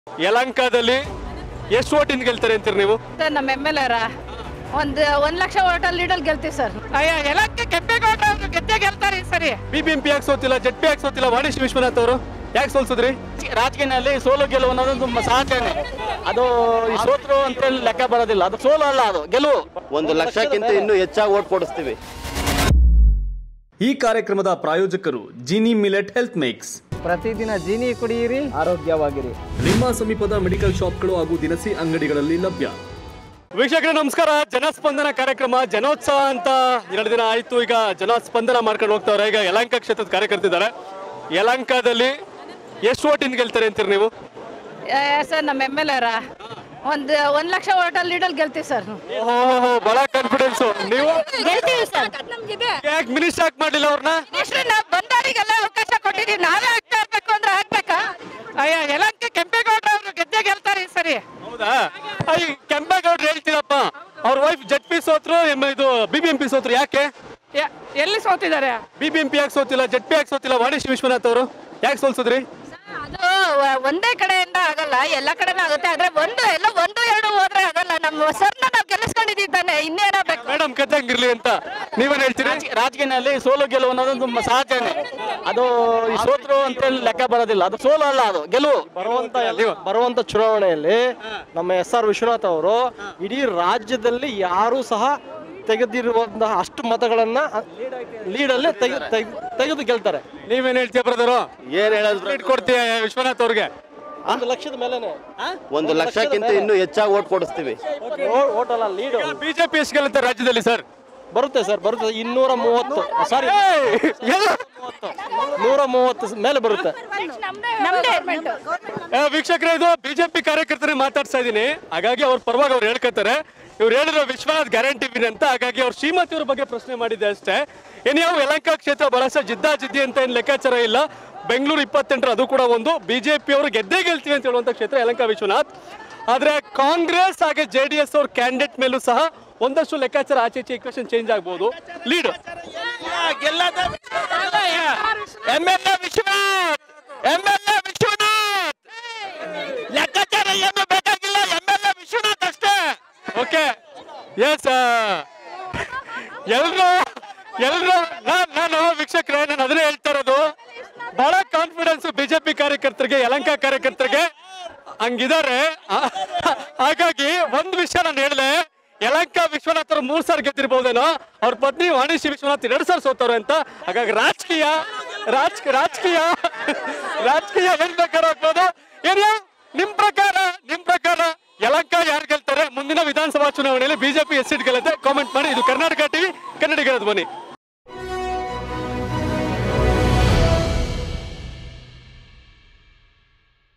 ಯಲಂಕಾದಲ್ಲಿ ಎಷ್ಟು ಓಟಿಂದ ಗೆಲ್ತಾರೆ ಅಂತೀರಿ ನೀವು ಸರ್ ನಮ್ಮ ಎಮ್ ಎಲ್ ಎರ ಒಂದು ಒಂದು ಲಕ್ಷ ಓಟಲ್ ಲೀಡಲ್ ಗೆಲ್ತೀವಿ ಸರ್ ಅಯ್ಯ ಎಲ್ಲಕ್ಕೆ ಕೆಂಪೇಗೌಡ ಅವರು ಗೆದ್ದೆ ಗೆಲ್ತಾರೆ ಈ ಸರಿ ಬಿಬಿಎಂಪಿ ಯಾಕೆ ಸೋತಿಲ್ಲ ಜೆಡ್ ಪಿ ಯಾಕೆ ಸೋತಿಲ್ಲ ವಾಣಿಶ್ ವಿಶ್ವನಾಥ್ ಅವರು ಯಾಕೆ ಸೋಲ್ಸಿದ್ರಿ ರಾಜಕೀಯದಲ್ಲಿ ಸೋಲು ಗೆಲುವು ಅನ್ನೋದು ತುಂಬ ಸಹಜನೇ ಅದು ಈ ಸೋತ್ರು ಅಂತ ಹೇಳಿ ಲೆಕ್ಕ ಬರೋದಿಲ್ಲ ಅದು ಸೋಲು ಅಲ್ಲ ಅದು ಗೆಲುವು ಒಂದು ಲಕ್ಷಕ್ಕಿಂತ ಇನ್ನೂ ಹೆಚ್ಚಾಗಿ ಓಟ್ ಕೊಡಿಸ್ತೀವಿ ಈ ಕಾರ್ಯಕ್ರಮದ ಪ್ರಾಯೋಜಕರು ಜಿನಿ ಮಿಲೆಟ್ ಹೆಲ್ತ್ ಮೇಕ್ಸ್ ಪ್ರತಿದಿನ ಜೀನಿ ಕುಡಿಯಿರಿ ಆರೋಗ್ಯವಾಗಿರಿ ನಿಮ್ಮ ಸಮೀಪದ ಮೆಡಿಕಲ್ ಶಾಪ್ಗಳು ಹಾಗೂ ದಿನಸಿ ಅಂಗಡಿಗಳಲ್ಲಿ ಲಭ್ಯ ವೀಕ್ಷಕರೇ ನಮಸ್ಕಾರ ಜನಸ್ಪಂದನ ಕಾರ್ಯಕ್ರಮ ಜನೋತ್ಸವ ಅಂತ ಎರಡು ದಿನ ಆಯ್ತು ಈಗ ಜನಸ್ಪಂದನ ಮಾಡ್ಕೊಂಡು ಹೋಗ್ತಾವ್ರೆ ಈಗ ಯಲಂಕ ಕ್ಷೇತ್ರದ ಕಾರ್ಯಕರ್ತಿದ್ದಾರೆ ಯಲಂಕಾದಲ್ಲಿ ಎಷ್ಟು ಓಟಿಂದ ಗೆಲ್ತಾರೆ ಅಂತೀರಿ ನೀವು ಸರ್ ನಮ್ಮ ಎಮ್ ಎಲ್ ಎರ ಒಂದು ಒಂದು ಲಕ್ಷ ಓಟಲ್ ಲೀಡಲ್ ಗೆಲ್ತೀವಿ ಸರ್ ಓಹೋ ಬಹಳ ಕಾನ್ಫಿಡೆನ್ಸ್ ನೀವು ಗೆಲ್ತೀವಿ ಸರ್ ನಮ್ಗಿದೆ ಯಾಕೆ ಮಿನಿಸ್ಟರ್ ಯಾಕೆ ಮಾಡಲಿಲ್ಲ ಅವ್ರನ್ನ ನಾವು ಬಂದವರಿಗೆಲ್ಲ ಅವಕಾಶ ಕೊಟ್ಟಿದ್ದೀವಿ ನಾವೇ ಆಗ್ತಾ ಇರ್ಬೇಕು ಅಂದ್ರೆ ಆಗ್ಬೇಕಾ ಅಯ್ಯ ಎಲ್ಲಕ್ಕೆ ಕೆಂಪೇಗೌಡ ಅವರು ಗೆದ್ದೆ ಗೆಲ್ತಾರೆ ಈ ಸರಿ ಹೌದಾ ಐ ಕೆಂಪೇಗೌಡ್ರು ಹೇಳ್ತೀರಪ್ಪ ಅವ್ರ ವೈಫ್ ಜಡ್ ಪಿ ಸೋತ್ರು ಎಮ್ ಇದು ಬಿಬಿಎಂಪಿ ಸೋತ್ರು ಯಾಕೆ ಯ- ಎಲ್ಲಿ ಸೋತಿದ್ದಾರೆ ಬಿಬಿಎಂಪಿ ಯಾಕೆ ಸೋತಿಲ್ಲ ಜಡ್ ಪಿ ಯಾಕೆ ಸೋತಿಲ್ಲ ವಾಣಿಶ್ ವಿಶ್ವನಾಥ್ ಅವರು ಯಾಕೆ ಸೋಲ್ಸಿದ್ರಿ ಅದು ವ- ಒಂದೇ ಕಡೆಯಿಂದ ಆಗಲ್ಲ ಎಲ್ಲ ಕಡೆನೂ ಆಗುತ್ತೆ ಆದ್ರೆ ಒಂದು ಎಲ್ಲ ಒಂದು ಎರಡು ಹೋದ್ರೆ ಆಗಲ್ಲ ನಮ್ಮ ಸರ್ನ ನಾವು ಗೆಲ್ಲಿಸ್ಕೊಂಡಿದ್ದಾನೆ ಇನ್ನೇನಾಗಬೇಕು ಮೇಡಮ್ ಕತೆ ಹಂಗಿರ್ಲಿ ಅಂತ ನೀವೇನ್ ಹೇಳ್ತೀರಿ ರಾಜಕೀಯದಲ್ಲಿ ಸೋಲು ಗೆಲುವು ಅನ್ನೋದು ತುಂಬ ಸಹಜನೇ ಅದು ಈ ಸೋತ್ರು ಅಂತ ಹೇಳಿ ಲೆಕ್ಕ ಬರೋದಿಲ್ಲ ಅದು ಸೋಲು ಅಲ್ಲ ಅದು ಗೆಲುವು ಬರುವಂತ ಬರುವಂತ ಚುನಾವಣೆಯಲ್ಲಿ ನಮ್ಮ ಎಸ್ ಆರ್ ವಿಶ್ವನಾಥ್ ಅವರು ಇಡೀ ರಾಜ್ಯದಲ್ಲಿ ಯಾರೂ ಸಹ ತೆಗೆದಿರುವಂತಹ ಅಷ್ಟು ಮತಗಳನ್ನ ಲೀಡಲ್ಲೇ ತೆಗೆ ತೆಗೆ- ತೆಗೆದು ಗೆಲ್ತಾರೆ ನೀವೇನ್ ಹೇಳ್ತೀಯ ಬ್ರದರು ಏನ್ ಹೇಳೋದು ಕೊಡ್ತೀಯ ವಿಶ್ವನಾಥ್ ಅವ್ರಿಗೆ ಒಂದು ಲಕ್ಷದ ಮೇಲೆನೆ ಒಂದು ಲಕ್ಷಕ್ಕಿಂತ ಇನ್ನೂ ಹೆಚ್ಚಾಗಿ ಓಟ್ ಕೊಡಿಸ್ತೀವಿ ಓಟ್ ಅಲ್ಲ ಲೀಡು ಬಿಜೆಪಿ ಎಷ್ಟು ಗೆಲ್ಲುತ್ತೆ ರಾಜ್ಯದಲ್ಲಿ ಸರ್ ಬರುತ್ತೆ ಸರ್ ಬರುತ್ತೆ ಇನ್ನೂರ ಮೂವತ್ತು ಸಾರಿ ನೂರ ಮೂವತ್ತು ಮೇಲೆ ಬರುತ್ತೆ ನಮ್ದೇ ವೀಕ್ಷಕರೇ ಇದು ಬಿಜೆಪಿ ಕಾರ್ಯಕರ್ತರೇ ಮಾತಾಡ್ತಾ ಇದ್ದೀನಿ ಹಾಗಾಗಿ ಅವ್ರ ಪರವಾಗಿ ಅವ್ರು ಹೇಳ್ಕೊತಾರೆ ಇವ್ರು ಹೇಳಿರೋ ವಿಶ್ವನಾಥ್ ಗ್ಯಾರಂಟಿ ವಿನ್ ಅಂತ ಹಾಗಾಗಿ ಅವ್ರ ಶ್ರೀಮತಿ ಅವ್ರ ಬಗ್ಗೆ ಪ್ರಶ್ನೆ ಮಾಡಿದ್ದೆ ಅಷ್ಟೇ ಏನ್ ಯಾವ ಯಲಂಕ ಕ್ಷೇತ್ರ ಬಹಳಷ್ಟು ಜಿದ್ದಾ ಜಿದ್ದಿ ಅಂತ ಏನ್ ಲೆಕ್ಕಾಚಾರ ಇಲ್ಲ ಬೆಂಗಳೂರು ಇಪ್ಪತ್ತೆಂಟರ ಅದು ಕೂಡ ಒಂದು ಬಿಜೆಪಿ ಅವರು ಗೆದ್ದೇ ಗೆಲ್ತೀವಿ ಅಂತ ಹೇಳುವಂತ ಕ್ಷೇತ್ರ ಯಲಂಕ ವಿಶ್ವನಾಥ್ ಆದ್ರೆ ಕಾಂಗ್ರೆಸ್ ಹಾಗೆ ಜೆ ಡಿ ಎಸ್ ಅವ್ರ ಕ್ಯಾಂಡಿಡೇಟ್ ಮೇಲೂ ಸಹ ಒಂದಷ್ಟು ಲೆಕ್ಕಾಚಾರ ಆಚೆ ಈಚೆ ಇಕ್ವೇಶನ್ ಚೇಂಜ್ ಆಗ್ಬೋದು lead M L A Vishwanath M L A Vishwanath ಲೆಕ್ಕಾಚಾರ ಏನು ಬೇಕಾಗಿಲ್ಲ ಎಮ್ ಎಲ್ ಎ ವಿಶ್ವನಾಥ್ ಅಷ್ಟೇ ಓಕೆ ಎಸ್ ಎಲ್ರು ಎಲ್ರು ನಾನ್- ನಾನು ವೀಕ್ಷಕರೇ ನಾನು ಅದನ್ನೇ ಹೇಳ್ತಾ ಇರೋದು ಬಹಳ ಕಾನ್ಫಿಡೆನ್ಸ್ ಬಿಜೆಪಿ ಕಾರ್ಯಕರ್ತರಿಗೆ ಯಲಂಕ ಕಾರ್ಯಕರ್ತರಿಗೆ ಹಂಗಿದ್ದಾರೆ ಆ, ಹಾಗಾಗಿ ಒಂದ್ ವಿಷಯ ನಾನು ಹೇಳಿದೆ ಯಲಂಕ ವಿಶ್ವನಾಥ್ ಅವರು ಮೂರ್ ಸಾರಿ ಗೆದ್ದಿರ್ಬೋದೇನೋ ಅವ್ರ ಪತ್ನಿ ವಾಣಿಶ್ರೀ ವಿಶ್ವನಾಥ್ ಎರಡು ಸಾರಿ ಸೋತವ್ರೆ ಅಂತ ಹಾಗಾಗಿ ರಾಜಕೀಯ ರಾಜ್ ರಾಜಕೀಯ ರಾಜಕೀಯ ಏನ್ ಬೇಕಾದ್ರೂ ಆಗ್ಬೋದು ಏನಿಯ ನಿಮ್ ಪ್ರಕಾರ ನಿಮ್ ಪ್ರಕಾರ ಯಲಂಕ ಯಾರು ಗೆಲ್ತಾರೆ ಮುಂದಿನ ವಿಧಾನಸಭಾ ಚುನಾವಣೆಯಲ್ಲಿ ಬಿಜೆಪಿ ಎಷ್ಟು ಸೀಟ್ ಗೆಲ್ಲುತ್ತೆ ಕಾಮೆಂಟ್ ಮಾಡಿ ಇದು ಕರ್ನಾಟಕ ಟಿವಿ ಕನ್ನಡಿಗರ ಧ್ವನಿ